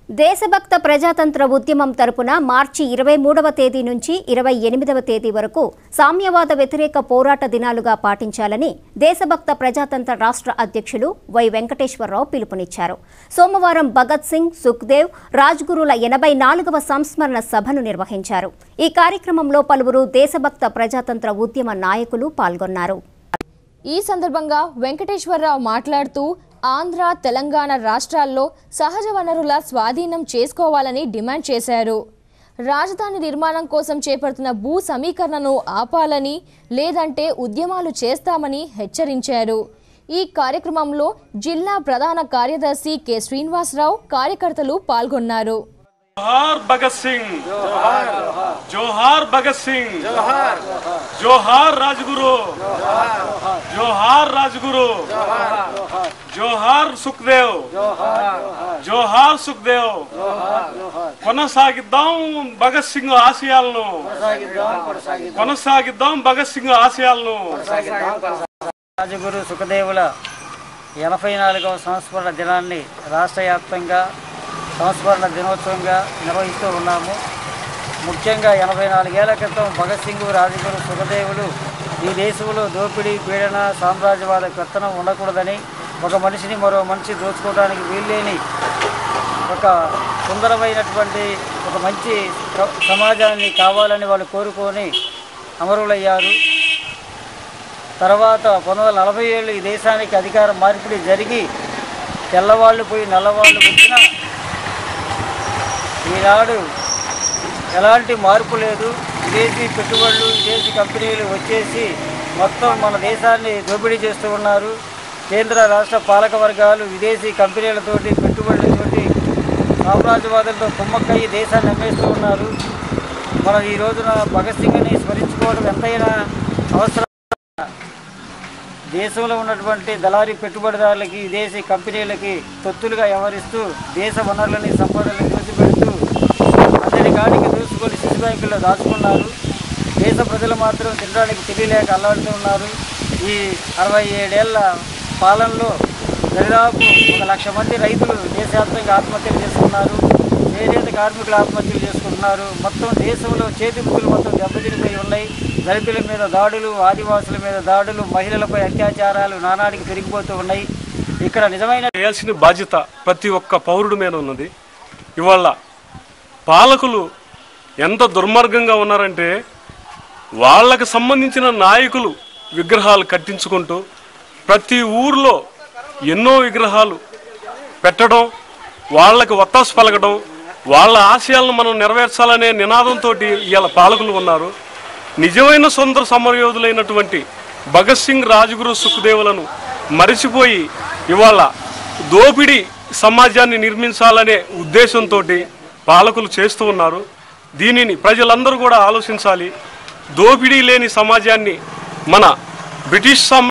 దేశభక్త ప్రజాతంత్ర ఉద్యమం తరపున మార్చి ఇరవై మూడవ తేదీ నుంచి ఇరవై ఎనిమిదవ తేదీ వరకు సామ్యవాద వ్యతిరేక పోరాట దినాలుగా పాటించాలని దేశభక్త ప్రజాతంత్ర రాష్ట్ర అధ్యక్షులు వై వెంకటేశ్వరరావు పిలుపునిచ్చారు సోమవారం భగత్ సింగ్ సుఖ్దేవ్ రాజ్గురుల ఎనభై నాలుగవ సంస్మరణ సభను నిర్వహించారు ఈ కార్యక్రమంలో పలువురు దేశభక్త ప్రజాతంత్ర ఉద్యమ నాయకులు పాల్గొన్నారు ఈ సందర్భంగా వెంకటేశ్వరరావు మాట్లాడుతూ ఆంధ్ర తెలంగాణ రాష్ట్రాల్లో సహజ వనరుల స్వాధీనం చేసుకోవాలని డిమాండ్ చేశారు రాజధాని నిర్మాణం కోసం చేపడుతున్న భూ సమీకరణను ఆపాలని లేదంటే ఉద్యమాలు చేస్తామని హెచ్చరించారు ఈ కార్యక్రమంలో జిల్లా ప్రధాన కార్యదర్శి కె శ్రీనివాసరావు కార్యకర్తలు పాల్గొన్నారు जोहार भगत सिंह जोहार भगत सिंह जोहार राजगुरु जोहार राजगुरु जोहार सुखदेव జోహార్ సుఖ్దేవ్ కొనసాగిద్దాం భగత్ సింగ్ ఆశయాలను కొనసాగిద్దాం భగత్ సింగ్ ఆశయాలను రాజగురు సుఖదేవుల ఎనభై నాలుగవ సంస్మరణ దినాన్ని రాష్ట్ర వ్యాప్తంగా సంస్మరణ దినోత్సవంగా నిర్వహిస్తూ ఉన్నాము ముఖ్యంగా ఎనభై నాలుగేళ్ల క్రితం భగత్ సింగ్ రాజగురు సుఖదేవులు ఈ దేశంలో దోపిడీ పీడన సామ్రాజ్యవాద కర్తనం ఉండకూడదని ఒక మనిషిని మరో మనిషి దోచుకోవడానికి వీల్లేని ఒక సుందరమైనటువంటి ఒక మంచి స- సమాజాన్ని కావాలని వాళ్ళు కోరుకొని అమరులయ్యారు తర్వాత పంతొమ్మిది వందల నలభై ఏళ్ళు ఈ దేశానికి అధికార మార్పిడి జరిగి తెల్లవాళ్ళు పోయి నల్లవాళ్ళు వచ్చిన ఈనాడు ఎలాంటి మార్పు లేదు విదేశీ పెట్టుబడులు విదేశీ కంపెనీలు వచ్చేసి మొత్తం మన దేశాన్ని దోపిడీ చేస్తూ ఉన్నారు కేంద్ర రాష్ట్ర పాలక వర్గాలు విదేశీ కంపెనీలతోటి పెట్టుబడులతోటి సామ్రాజ్యవాదులతో కుమ్మక్కయ్యి దేశాన్ని అమ్మేస్తూ ఉన్నారు మనం ఈ రోజున భగత్ సింగ్ని స్మరించుకోవడం ఎంతైనా అవసరం దేశంలో ఉన్నటువంటి దళారీ పెట్టుబడిదారులకి విదేశీ కంపెనీలకి తొత్తులుగా వ్యవహరిస్తూ దేశ వనరులని సంపదలను దోచిపెడుతూ అందరి కాడికి దూసుకొని శిశు బ్యాంకుల్లో దాచుకున్నారు దేశ ప్రజలు మాత్రం తినడానికి తెలియలేక అల్లాడుతూ ఉన్నారు ఈ అరవై ఏడేళ్ల పాలనలో దరిదాపు ఒక లక్ష మంది రైతులు దేశవ్యాప్తంగా ఆత్మహత్యలు చేసుకున్నారు చేనేత కార్మికులు ఆత్మహత్యలు చేసుకుంటున్నారు మొత్తం దేశంలో చేతి వృత్తులు మొత్తం దెబ్బతినిపోయి ఉన్నాయి దళితుల మీద దాడులు ఆదివాసుల మీద దాడులు మహిళలపై అత్యాచారాలు నానాడికి పెరిగిపోతూ ఉన్నాయి ఇక్కడ నిజమైన చేయాల్సిన బాధ్యత ప్రతి ఒక్క పౌరుడి మీద ఉన్నది ఇవాళ పాలకులు ఎంత దుర్మార్గంగా ఉన్నారంటే వాళ్ళకి సంబంధించిన నాయకులు విగ్రహాలు కట్టించుకుంటూ ప్రతి ఊర్లో ఎన్నో విగ్రహాలు పెట్టడం వాళ్ళకి ఒత్తాసు పలకడం వాళ్ళ ఆశయాలను మనం నెరవేర్చాలనే నినాదంతో ఇవాళ పాలకులు ఉన్నారు నిజమైన సొంత సమరయోధులైనటువంటి భగత్ సింగ్ రాజగురు సుఖదేవులను మరిచిపోయి ఇవాళ దోపిడీ సమాజాన్ని నిర్మించాలనే ఉద్దేశంతో పాలకులు చేస్తూ ఉన్నారు దీనిని ప్రజలందరూ కూడా ఆలోచించాలి దోపిడీ లేని సమాజాన్ని మన బ్రిటిష్ సమ